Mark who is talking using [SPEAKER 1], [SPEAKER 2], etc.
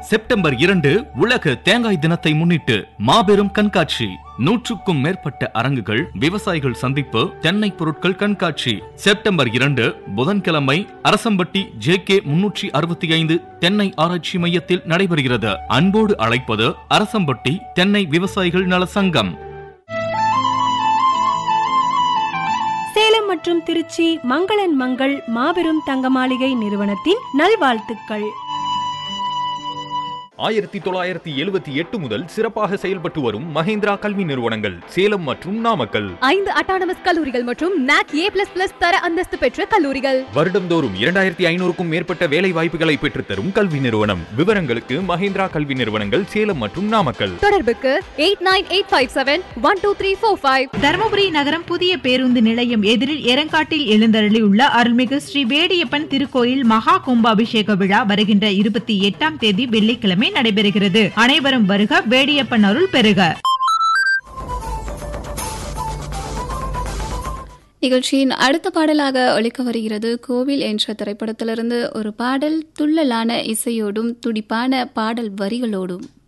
[SPEAKER 1] September இரண்டு உலக தேங்காய் தினத்தை முன்னிட்டு மாபெரும் கண்காட்சி நூற்றுக்கும் மேற்பட்ட அரங்குகள் விவசாயிகள் சந்திப்பு தென்னை பொருட்கள் கண்காட்சி செப்டம்பர் இரண்டு புதன்கிழமை அரசம்பட்டி ஜே கே முன்னூற்றி அறுபத்தி ஐந்து தென்னை ஆராய்ச்சி மையத்தில் நடைபெறுகிறது அன்போடு அழைப்பது அரசம்பட்டி தென்னை விவசாயிகள் நல சங்கம்
[SPEAKER 2] சேலம் மற்றும் திருச்சி மங்களன் மங்கள் மாபெரும் தங்க மாளிகை நிறுவனத்தின் நல்வாழ்த்துக்கள்
[SPEAKER 3] ஆயிரத்தி தொள்ளாயிரத்தி எழுபத்தி எட்டு முதல் சிறப்பாக செயல்பட்டு வரும் மகேந்திரா கல்வி நிறுவனங்கள் சேலம் மற்றும் நாமக்கல்
[SPEAKER 4] ஐந்து அட்டானமஸ் கல்லூரிகள் மற்றும் நாக் ஏ பிளஸ் பிளஸ் தர அந்தஸ்து பெற்ற கல்லூரிகள்
[SPEAKER 3] வருடம்தோறும் இரண்டாயிரத்தி ஐநூறுக்கும் மேற்பட்ட வேலை வாய்ப்புகளை பெற்றுத்தரும் கல்வி நிறுவனம் விவரங்களுக்கு மகேந்திரா கல்வி நிறுவனங்கள் சேலம் மற்றும் நாமக்கல்
[SPEAKER 4] தொடர்புக்கு eight nine eight five seven one two three four five
[SPEAKER 5] Dharmapuri நகரம் புதிய பேருந்து நிலையம் எதிரில் எரங்காட்டில் எழுந்தருளியுள்ள அருள்மிகு ஸ்ரீ வேடியப்பன் திருக்கோயில் மகா கும்பாபிஷேக விழா வருகின்ற இருபத்தி எட்டாம் தேதி வெள்ளிக்கிழமை நடைபெறுகிறது அனைவரும் வருக வேடியப்பன் அருள் பெறுக
[SPEAKER 6] நிகழ்ச்சியின் அடுத்த பாடலாக ஒழிக்க வருகிறது கோவில் என்ற திரைப்படத்திலிருந்து ஒரு பாடல் துள்ளலான இசையோடும் துடிப்பான பாடல் வரிகளோடும்